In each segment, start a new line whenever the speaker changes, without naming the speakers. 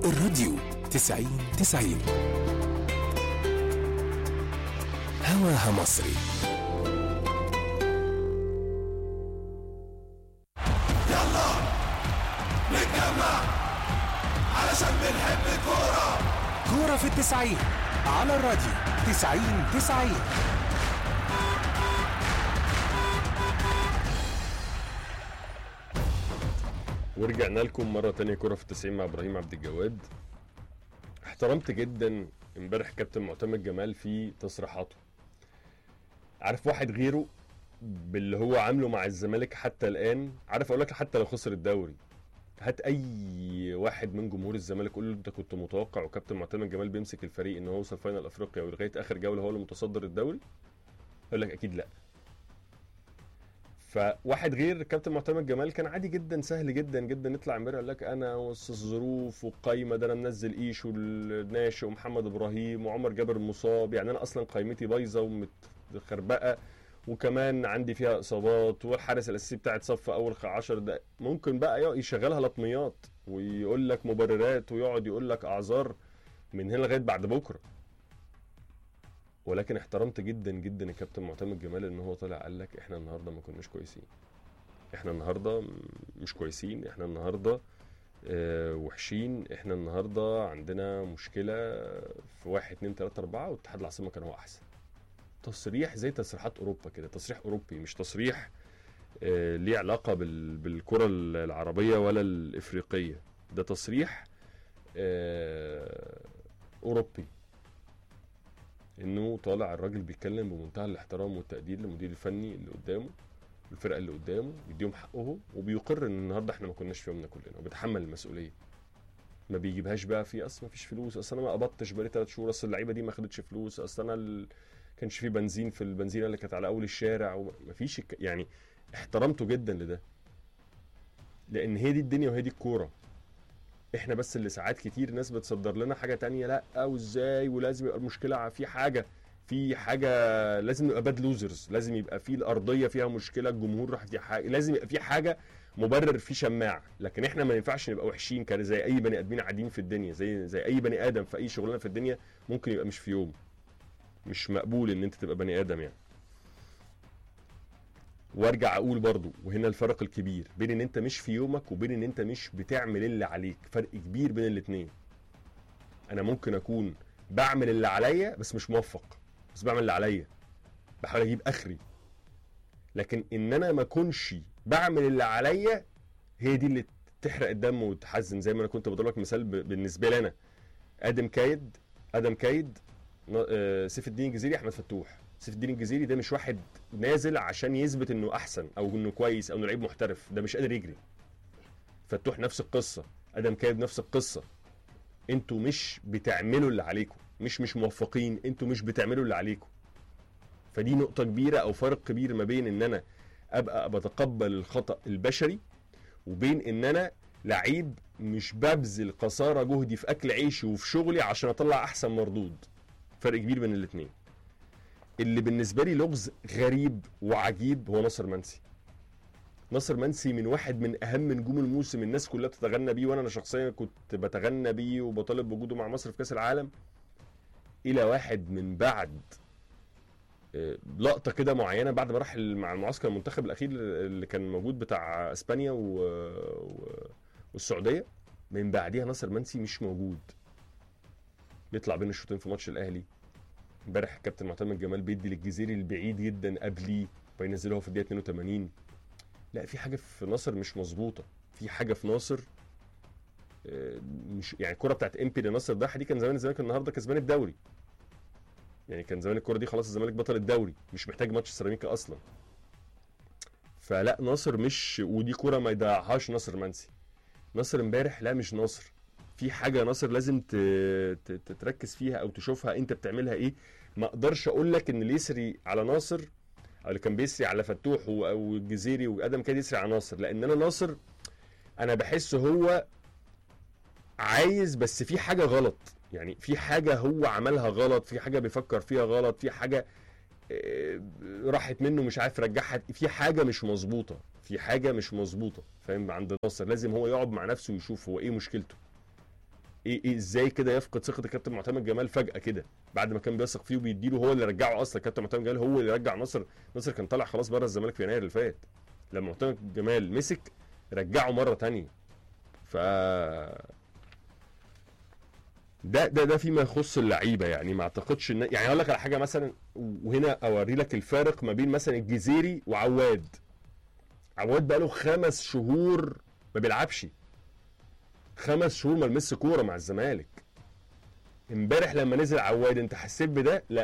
الراديو تسعين تسعين هواها مصري
يلا نتجمع علشان بنحب الكورة
كورة في التسعين على الراديو تسعين تسعين
ورجعنا لكم مرة تانية كرة في التسعين مع إبراهيم عبد الجواد احترمت جدا امبارح كابتن معتمد جمال في تصريحاته عارف واحد غيره باللي هو عامله مع الزمالك حتى الآن عارف أقول لك حتى لو خسر الدوري هات أي واحد من جمهور الزمالك قول له أنت كنت متوقع وكابتن معتمد جمال بيمسك الفريق إن هو يوصل فاينل أفريقيا ولغاية آخر جولة هو اللي متصدر الدوري يقول لك أكيد لأ فواحد غير كابتن معتمد جمال كان عادي جدا سهل جدا جدا نطلع امبارح يقول لك انا وسط الظروف والقايمه ده انا منزل ايش والناشئ ومحمد ابراهيم وعمر جابر مصاب يعني انا اصلا قايمتي بايظه ومتخربقه وكمان عندي فيها اصابات والحارس الاساسي بتاعي اتصف في اول 10 دقائق ممكن بقى يق- يشغلها لطميات ويقول لك مبررات ويقعد يقول لك اعذار من هنا لغايه بعد بكره ولكن احترمت جدا جدا الكابتن معتمد جمال ان هو طلع قال لك احنا النهارده ما كناش كويسين احنا النهارده م- مش كويسين احنا النهارده اه وحشين احنا النهارده عندنا مشكله في واحد اتنين تلاته اربعه واتحاد العاصمه كان هو احسن تصريح زي تصريحات اوروبا كده تصريح اوروبي مش تصريح اه ليه علاقه بال... بالكره العربيه ولا الافريقيه ده تصريح اه اوروبي انه طالع الراجل بيتكلم بمنتهى الاحترام والتقدير للمدير الفني اللي قدامه الفرقه اللي قدامه بيديهم حقهم وبيقر ان النهارده احنا ما كناش في يومنا كلنا وبيتحمل المسؤوليه ما بيجيبهاش بقى في اصل ما فيش فلوس اصل انا ما قبضتش بقالي ثلاث شهور اصل اللعيبه دي ما خدتش فلوس اصل انا ال... كانش في بنزين في البنزينه اللي كانت على اول الشارع وما فيش الك- يعني احترمته جدا لده لان هي دي الدنيا وهي دي الكوره احنا بس اللي ساعات كتير ناس بتصدر لنا حاجه تانية لا وازاي ولازم يبقى المشكله في حاجه في حاجه لازم يبقى باد لوزرز لازم يبقى في الارضيه فيها مشكله الجمهور راح في حاجه لازم يبقى في حاجه مبرر في شماع لكن احنا ما ينفعش نبقى وحشين كده زي اي بني ادمين قاعدين في الدنيا زي زي اي بني ادم في اي شغلانه في الدنيا ممكن يبقى مش في يوم مش مقبول ان انت تبقى بني ادم يعني وارجع اقول برضو وهنا الفرق الكبير بين ان انت مش في يومك وبين ان انت مش بتعمل اللي عليك فرق كبير بين الاتنين انا ممكن اكون بعمل اللي عليا بس مش موفق بس بعمل اللي عليا بحاول اجيب اخري لكن ان انا ما اكونش بعمل اللي عليا هي دي اللي تحرق الدم وتحزن زي ما انا كنت بضرب لك مثال ب- بالنسبه لي انا ادم كايد ادم كايد ن- آه، سيف الدين الجزيري احمد فتوح سيف الدين الجزيري ده مش واحد نازل عشان يثبت انه احسن او انه كويس او انه لعيب محترف ده مش قادر يجري فتوح نفس القصه ادم كايد نفس القصه انتوا مش بتعملوا اللي عليكم مش مش موفقين انتوا مش بتعملوا اللي عليكم فدي نقطه كبيره او فرق كبير ما بين ان انا ابقى بتقبل الخطا البشري وبين ان انا لعيب مش ببذل قصارى جهدي في اكل عيشي وفي شغلي عشان اطلع احسن مردود فرق كبير بين الاثنين اللي بالنسبه لي لغز غريب وعجيب هو ناصر منسي ناصر منسي من واحد من اهم نجوم الموسم الناس كلها بتتغنى بيه وانا أنا شخصيا كنت بتغنى بيه وبطالب بوجوده مع مصر في كاس العالم الى واحد من بعد آه، لقطه كده معينه بعد ما راح مع المعسكر المنتخب الاخير اللي كان موجود بتاع اسبانيا و... و... والسعوديه من بعديها ناصر منسي مش موجود بيطلع بين الشوطين في ماتش الاهلي امبارح كابتن معتمد جمال بيدي للجزيري البعيد جدا قبليه بينزله هو في الدقيقه 82 لا في حاجه في ناصر مش مظبوطه في حاجه في ناصر آه، مش يعني الكره بتاعت امبي لناصر ده دي كان زمان الزمالك النهارده كسبان الدوري يعني كان زمان الكره دي خلاص الزمالك بطل الدوري مش محتاج ماتش سيراميكا اصلا فلا ناصر مش ودي كره ما يضيعهاش ناصر منسي ناصر امبارح لا مش ناصر في حاجه ناصر لازم ت... ت... ت- تركز فيها او تشوفها انت بتعملها ايه ما اقدرش اقول لك ان اللي يسري على ناصر او اللي كان بيسري على فتوح و- او الجزيري وادم كان يسري على ناصر لان انا ناصر انا بحس هو عايز بس في حاجه غلط يعني في حاجه هو عملها غلط في حاجه بيفكر فيها غلط في حاجه آه، راحت منه مش عارف رجعها في حاجه مش مظبوطه في حاجه مش مظبوطه فاهم عند ناصر لازم هو يقعد مع نفسه ويشوف هو ايه مشكلته ايه ايه ازاي كده يفقد ثقه الكابتن معتمد جمال فجاه كده بعد ما كان بيثق فيه وبيديله هو اللي رجعه اصلا كابتن معتمد جمال هو اللي رجع نصر نصر كان طالع خلاص بره الزمالك في يناير اللي فات لما معتمد جمال مسك رجعه مره تانية ف ده ده ده فيما يخص اللعيبه يعني ما اعتقدش ان يعني اقول لك على حاجه مثلا وهنا اوري لك الفارق ما بين مثلا الجزيري وعواد عواد بقاله خمس شهور ما بيلعبش خمس شهور ما لمس كوره مع الزمالك امبارح لما نزل عواد انت حسيت بده لا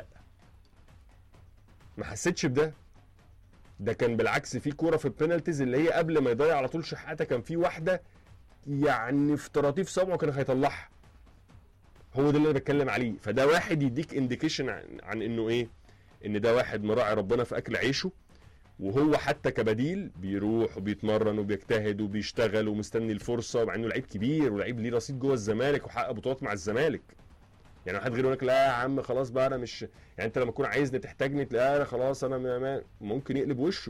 ما حسيتش بده ده كان بالعكس في كوره في البينالتيز اللي هي قبل ما يضيع على طول شحاته كان في واحده يعني في طراطيف صبعه كان هيطلعها هو ده اللي انا بتكلم عليه فده واحد يديك انديكيشن عن, عن انه ايه ان ده واحد مراعي ربنا في اكل عيشه وهو حتى كبديل بيروح وبيتمرن وبيجتهد وبيشتغل ومستني الفرصه مع انه لعيب كبير ولعيب ليه رصيد جوه الزمالك وحقق بطولات مع الزمالك يعني واحد غيره يقول لك لا يا عم خلاص بقى انا مش يعني انت لما تكون عايزني تحتاجني تلاقي انا خلاص انا ما- ما- ممكن يقلب وشه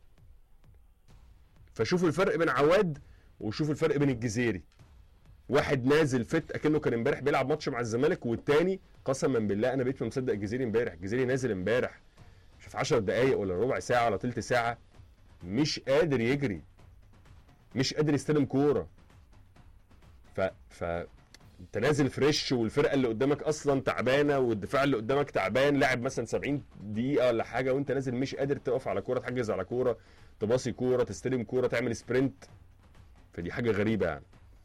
فشوف الفرق بين عواد وشوف الفرق بين الجزيري واحد نازل فت اكنه كان امبارح بيلعب ماتش مع الزمالك والتاني قسما بالله انا بقيت ما مصدق الجزيري امبارح الجزيري نازل امبارح مش في 10 دقايق ولا ربع ساعه ولا تلت ساعه مش قادر يجري مش قادر يستلم كوره ف ف انت نازل فريش والفرقه اللي قدامك اصلا تعبانه والدفاع اللي قدامك تعبان لاعب مثلا 70 دقيقه ولا حاجه وانت نازل مش قادر تقف على كوره تحجز على كوره تباصي كوره تستلم كوره تعمل سبرنت فدي حاجه غريبه يعني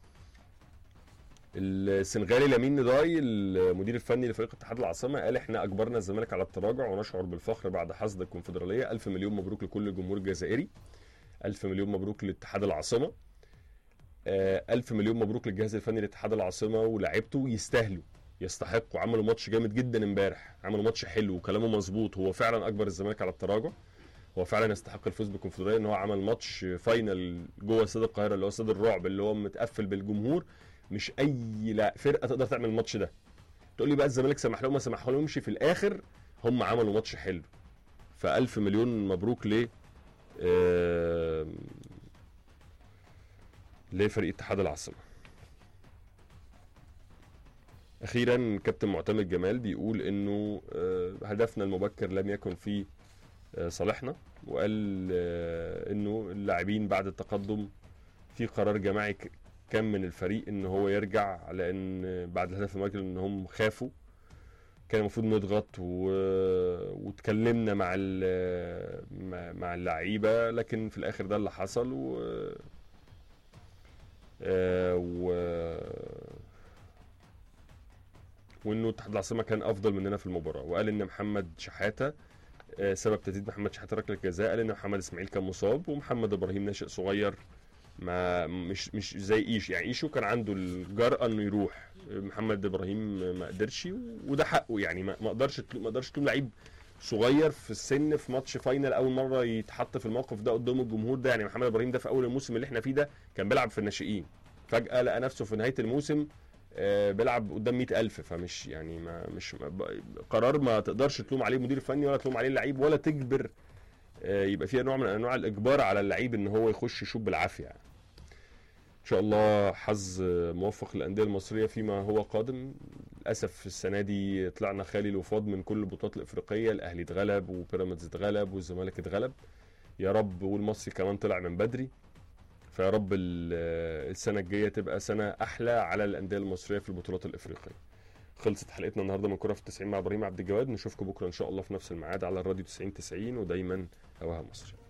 السنغالي لامين نداي المدير الفني لفريق اتحاد العاصمه قال احنا اجبرنا الزمالك على التراجع ونشعر بالفخر بعد حصد الكونفدراليه الف مليون مبروك لكل الجمهور الجزائري الف مليون مبروك لاتحاد العاصمه آه، الف مليون مبروك للجهاز الفني لاتحاد العاصمه ولاعيبته يستاهلوا يستحقوا عملوا ماتش جامد جدا امبارح عملوا ماتش حلو وكلامه مظبوط هو فعلا اجبر الزمالك على التراجع هو فعلا يستحق الفوز بالكونفدراليه ان هو عمل ماتش فاينل جوه استاد القاهره اللي هو استاد الرعب اللي هو متقفل بالجمهور مش اي لا فرقه تقدر تعمل الماتش ده تقول لي بقى الزمالك سمح لهم ما سمح لهمش في الاخر هم عملوا ماتش حلو فألف مليون مبروك ل آم، لفريق اتحاد العاصمه اخيرا كابتن معتمد جمال بيقول انه آه، هدفنا المبكر لم يكن في آه، صالحنا وقال آه، انه اللاعبين بعد التقدم في قرار جماعي ك- كان من الفريق ان هو يرجع لان بعد الهدف المبكر ان هم خافوا كان المفروض نضغط و... واتكلمنا مع ال... مع- مع اللعيبه لكن في الاخر ده اللي حصل و... آه، و... وانه اتحاد العاصمه كان افضل مننا في المباراه وقال ان محمد شحاته آه، سبب تسديد محمد شحاته ركله الجزاء قال ان محمد اسماعيل كان مصاب ومحمد ابراهيم ناشئ صغير ما مش مش زي ايش يعني ايشو كان عنده الجرأة انه يروح محمد ابراهيم ما قدرش وده حقه يعني ما ما اقدرش تلو- ما اقدرش تلوم لعيب صغير في السن في ماتش فاينل اول مره يتحط في الموقف ده قدام الجمهور ده يعني محمد ابراهيم ده في اول الموسم اللي احنا فيه ده كان بيلعب في الناشئين فجاه لقى نفسه في نهايه الموسم آه، بيلعب قدام 100000 فمش يعني ما مش ما ب- قرار ما تقدرش تلوم عليه المدير الفني ولا تلوم عليه اللعيب ولا تجبر آه، يبقى فيها نوع من انواع الاجبار على اللعيب ان هو يخش يشوط بالعافيه يعني. ان شاء الله حظ موفق للانديه المصريه فيما هو قادم للاسف السنه دي طلعنا خالي الوفاض من كل البطولات الافريقيه الاهلي اتغلب وبيراميدز اتغلب والزمالك اتغلب يا رب والمصري كمان طلع من بدري فيا رب ال- السنه الجايه تبقى سنه احلى على الانديه المصريه في البطولات الافريقيه خلصت حلقتنا النهارده من كره في التسعين مع ابراهيم عبد الجواد نشوفكم بكره ان شاء الله في نفس الميعاد على الراديو 90 90 ودايما هواها مصر